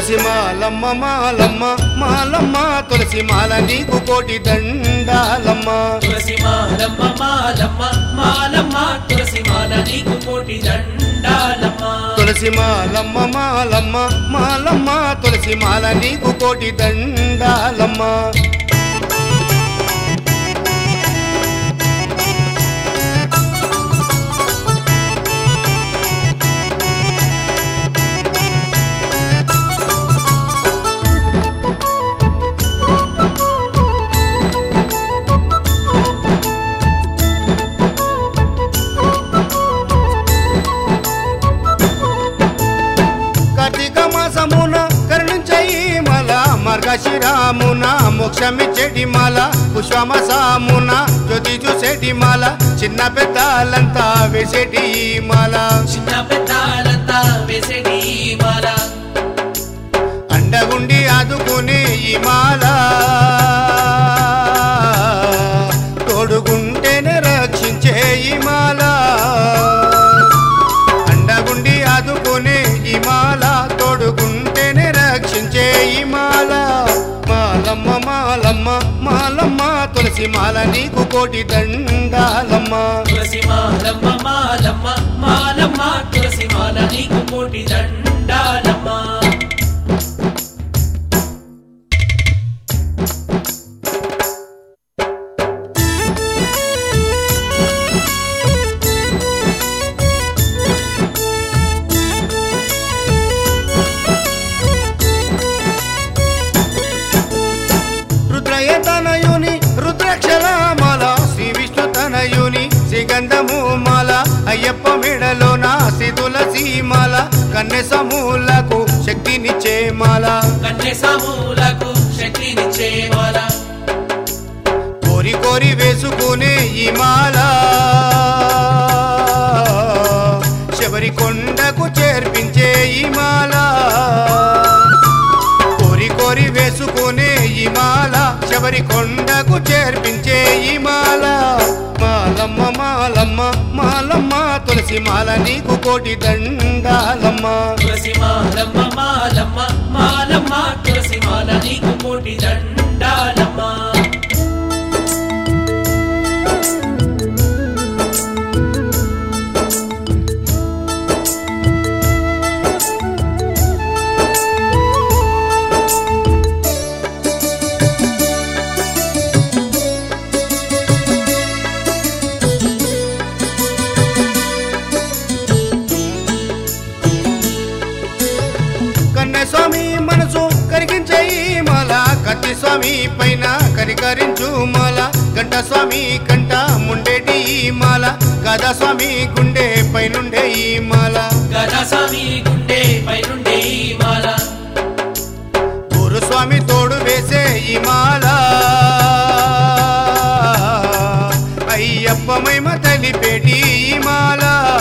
తులసి మాలమ్మ మాలమ్మ మాలమ్మ తులసి మాల నీకు కోటి దండాలమ్మ తులసి మాలమ్మ మాలమ్మ మాలమ్మ తులసి మాల నీకు కోటి దండాలమ్మ తులసి మాలమ్మ మాలమ్మ మాలమ్మ తులసి మాల నీకు కోటి దండాలమ్మ కార్తీక మాసమున కరుణించయి మల మార్గశిరామున మోక్షమిచ్చేటి మాల పుష్పమసామున జ్యోతి చూసేటి మాల చిన్న పెద్దలంతా వేసేటి ఈ మాల చిన్న పెద్దాలంతా వేసేటి ఈ మాల అండగుండి ఆదుకునే ఈ మాల తోడుగుంటేనే రక్షించే ఈ మాల అండగుండి ఆదుకునే ఈ మాల తోడుగుంటేనే రక్షించే ఈ మాల మాలమ్మ మాలమ్మ మాలమ్మ తులసి మాల నీకు కోటి దండాలమ్మ తులసి మాలమ్మ మాలమ్మ మాలమ్మ తులసి మాల నీకు కోటి దండాలమ్మ రుద్రయ తనయుని రుద్రాక్షల మాల శ్రీ విష్ణు తనయుని శ్రీగంధము మాల అయ్యప్ప మెడలోన శ్రీ తులసి మాల కన్నె సమూలకు శక్తినిచ్చే మాల కన్య సమూలకు శక్తినిచ్చే మాల కోరి కోరి వేసుకునే ఈ మాల శబరి కొండకు చేర్పించే ఈ మాల కోరి కోరి వేసుకునే ఈ మాల శబరి కొండకు చేర్పించే ఈ మాల మాలమ్మ మాలమ్మ మాలమ్మ తులసి మాల నీకు కోటి దండాలమ్మ తులసి మాలమ్మ మాలమ్మ మాలమ్మ తులసి మాల నీకు కోటి దండాలమ్మ కన్నె స్వామి మనసు కరిగించే ఈ మాల కత్తి స్వామి పైన కరికరించు మాల గంట స్వామి కంట ముండేటి ఈ మాల గదా స్వామి గుండె పైనుండే ఈ మాల గదాస్వామి గుండె పైనుండే ఈ మాల గురు స్వామి తోడు వేసే ఈ మాల అయ్యప్ప మహిమ తెలిపేటి ఈ మాల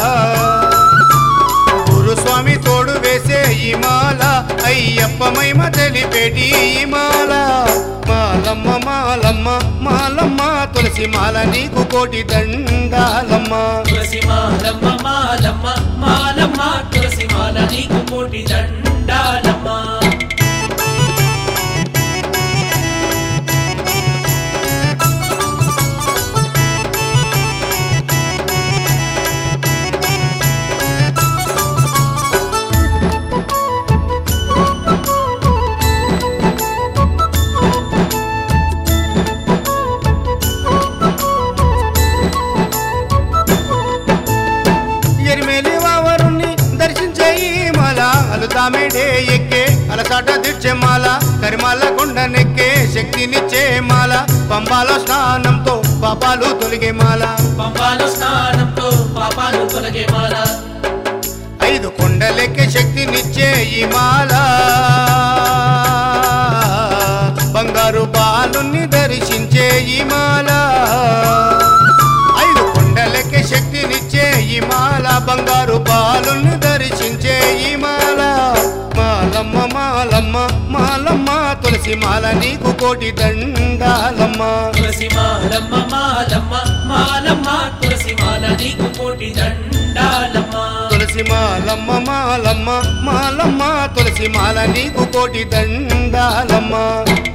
గురు స్వామి తోడు వేసే ఈ మాల అయ్యప్ప మహిమ తెలిపేటి ఈ మాల మాలమ్మ మాలమ్మ మాలమ్మ తులసి మాల నీకు కోటి దండాలమ్మ తులసి మాలమ్మ మాలమ్మ మాలమ్మ తులసి మాల నీకు కోటి దండాలమ్మ ఎరిమేలి వావరుణ్ణి దర్శించే ఈ మాల అలుతామేడే ఎక్కే అలసాట దిడ్చే మాల కరిమాల కొండ నెక్కే శక్తినిచ్చే మాల పంబాలో స్నానంతో పాపాలు తొలిగే మాల పంపాలు స్నానంతో పాపాలు తొలగే మాల ఐదు కొండలెక్కే శక్తినిచ్చే ఈ మాల బంగారు బాలుని దర్శించే ఈ మాల ఐదు కొండలెక్కే శక్తినిచ్చే ఈ మాల బంగారు బాలుని దర్శించే ఈ మాల మాలమ్మ మాలమ్మ మాలమ్మ తులసి మాల నీకు కోటి దండాలమ్మ తులసి మాలమ్మ మాలమ్మ మాలమ్మ తులసి మాల నీకు కోటి దండాలమ్మ తులసి మాలమ్మ మాలమ్మ మాలమ్మ తులసి తులసి మాల నీకు కోటి దండాలమ్మ